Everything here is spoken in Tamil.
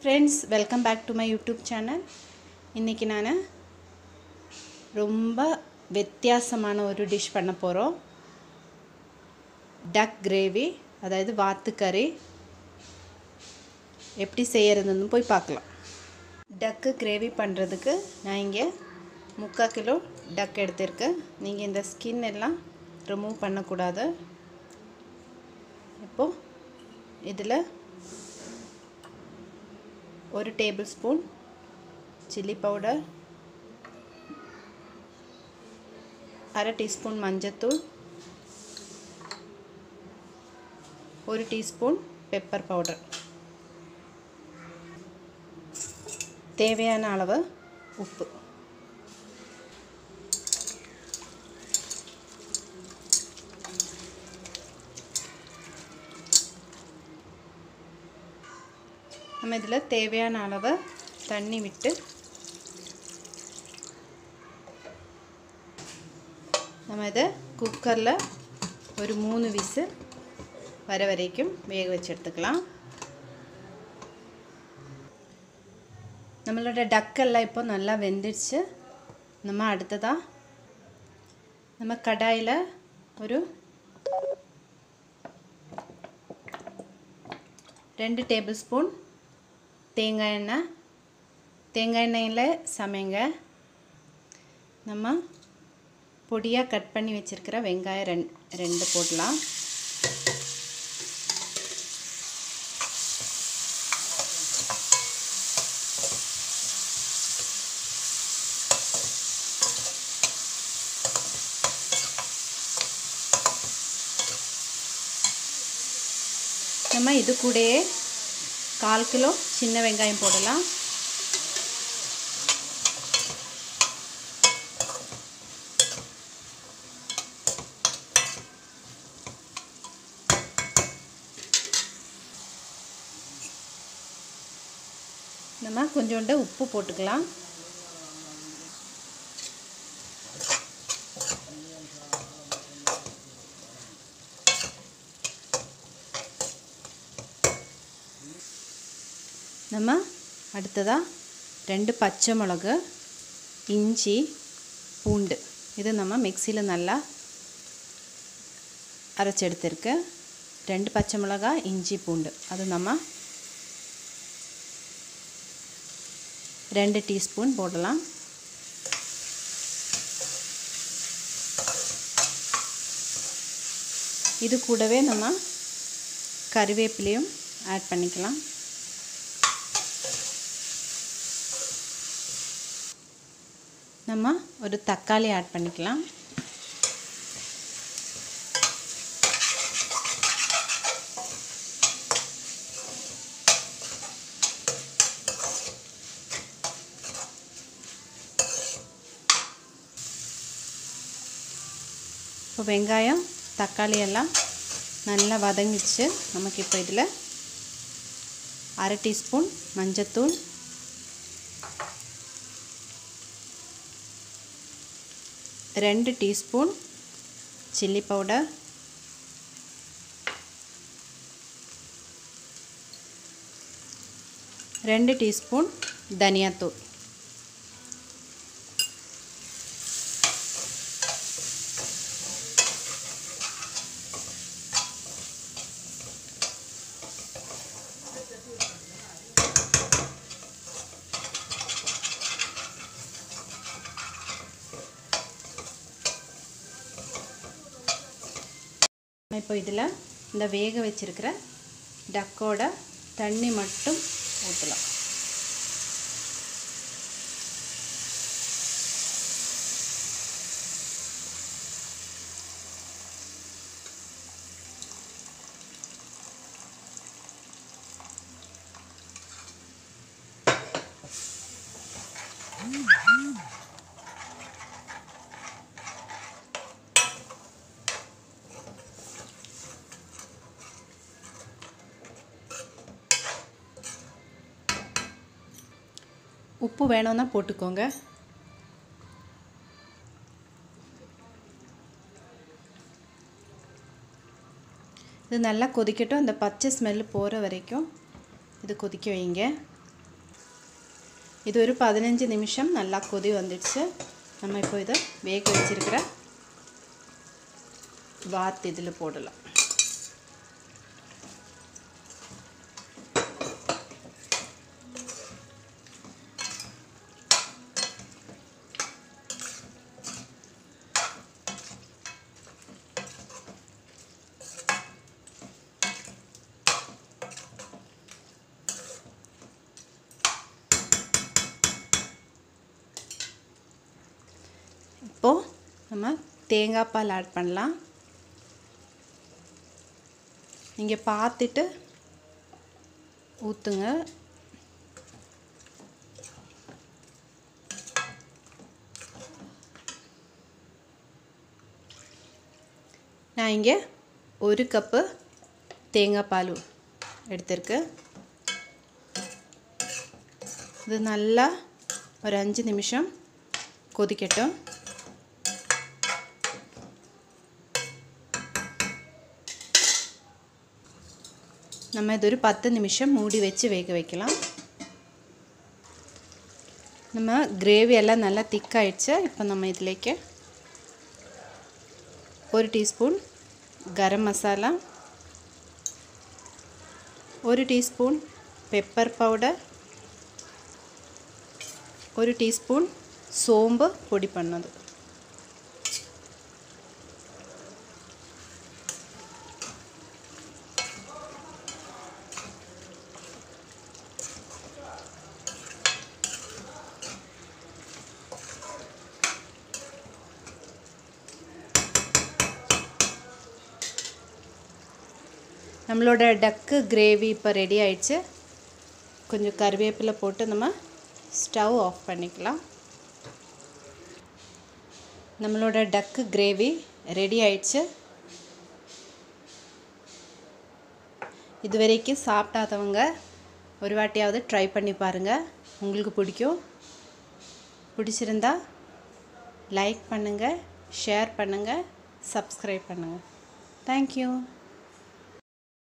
friends welcome back to my YouTube channel இன்றைக்கி நான் ரொம்ப வித்தியாசமான ஒரு டிஷ் பண்ண போகிறோம் டக் கிரேவி அதாவது வாத்துக்கறி எப்படி செய்கிறதுன்னு போய் பார்க்கலாம் டக்கு கிரேவி பண்ணுறதுக்கு நான் இங்கே முக்கால் கிலோ டக் எடுத்திருக்கேன் நீங்கள் இந்த ஸ்கின் எல்லாம் ரிமூவ் பண்ணக்கூடாது இப்போது இதில் ஒரு டேபிள் ஸ்பூன் சில்லி பவுடர் அரை டீஸ்பூன் மஞ்சத்தூள் ஒரு டீஸ்பூன் பெப்பர் பவுடர் தேவையான அளவு உப்பு நம்ம இதில் தேவையான அளவு தண்ணி விட்டு நம்ம இதை குக்கரில் ஒரு மூணு விசில் வர வரைக்கும் வேக வச்சு எடுத்துக்கலாம் நம்மளோட டக்கெல்லாம் இப்போ நல்லா வெந்துடுச்சு நம்ம அடுத்ததாக நம்ம கடாயில் ஒரு ரெண்டு டேபிள் ஸ்பூன் தேங்காய் எண்ணெய் தேங்காய் எண்ணெயில் சமைங்க நம்ம பொடியாக கட் பண்ணி வச்சுருக்கிற வெங்காயம் ரெண் ரெண்டு போடலாம் நம்ம இது கூடயே கால் கிலோ சின்ன வெங்காயம் போடலாம் நம்ம கொஞ்சோண்டு உப்பு போட்டுக்கலாம் நம்ம அடுத்ததாக ரெண்டு பச்சை மிளகு இஞ்சி பூண்டு இது நம்ம மிக்சியில் நல்லா அரைச்சி எடுத்திருக்கு ரெண்டு பச்சை மிளகா இஞ்சி பூண்டு அது நம்ம ரெண்டு டீஸ்பூன் போடலாம் இது கூடவே நம்ம கறிவேப்பிலையும் ஆட் பண்ணிக்கலாம் நம்ம ஒரு தக்காளி ஆட் பண்ணிக்கலாம் இப்போ வெங்காயம் தக்காளி எல்லாம் நல்லா வதங்கிச்சு நமக்கு இப்போ இதில் அரை டீஸ்பூன் மஞ்சத்தூள் ரெண்டு டீஸ்பூன் சில்லி பவுடர் ரெண்டு டீஸ்பூன் தனியாத்தூள் இப்போ இதில் இந்த வேக வச்சுருக்கிற டக்கோட தண்ணி மட்டும் ஊற்றலாம் உப்பு வேணும்னா போட்டுக்கோங்க இது நல்லா கொதிக்கட்டும் அந்த பச்சை ஸ்மெல்லு போகிற வரைக்கும் இது கொதிக்க வைங்க இது ஒரு பதினஞ்சு நிமிஷம் நல்லா கொதி வந்துடுச்சு நம்ம இப்போ இதை வேக வச்சிருக்கிற வாத்து இதில் போடலாம் இப்போது நம்ம தேங்காய் பால் ஆட் பண்ணலாம் நீங்கள் பார்த்துட்டு ஊற்றுங்க நான் இங்கே ஒரு கப்பு தேங்காய் பால் எடுத்திருக்கேன் இது நல்லா ஒரு அஞ்சு நிமிஷம் கொதிக்கட்டும் நம்ம இது ஒரு பத்து நிமிஷம் மூடி வச்சு வேக வைக்கலாம் நம்ம கிரேவி எல்லாம் நல்லா திக்காயிடுச்சு இப்போ நம்ம இதிலேக்கு ஒரு டீஸ்பூன் கரம் மசாலா ஒரு டீஸ்பூன் பெப்பர் பவுடர் ஒரு டீஸ்பூன் சோம்பு பொடி பண்ணது நம்மளோட டக்கு கிரேவி இப்போ ரெடி ஆயிடுச்சு கொஞ்சம் கருவேப்பிலை போட்டு நம்ம ஸ்டவ் ஆஃப் பண்ணிக்கலாம் நம்மளோட டக்கு கிரேவி ரெடி ஆயிடுச்சு இது வரைக்கும் சாப்பிடாதவங்க ஒரு வாட்டியாவது ட்ரை பண்ணி பாருங்கள் உங்களுக்கு பிடிக்கும் பிடிச்சிருந்தா லைக் பண்ணுங்கள் ஷேர் பண்ணுங்கள் சப்ஸ்கிரைப் பண்ணுங்கள் தேங்க்யூ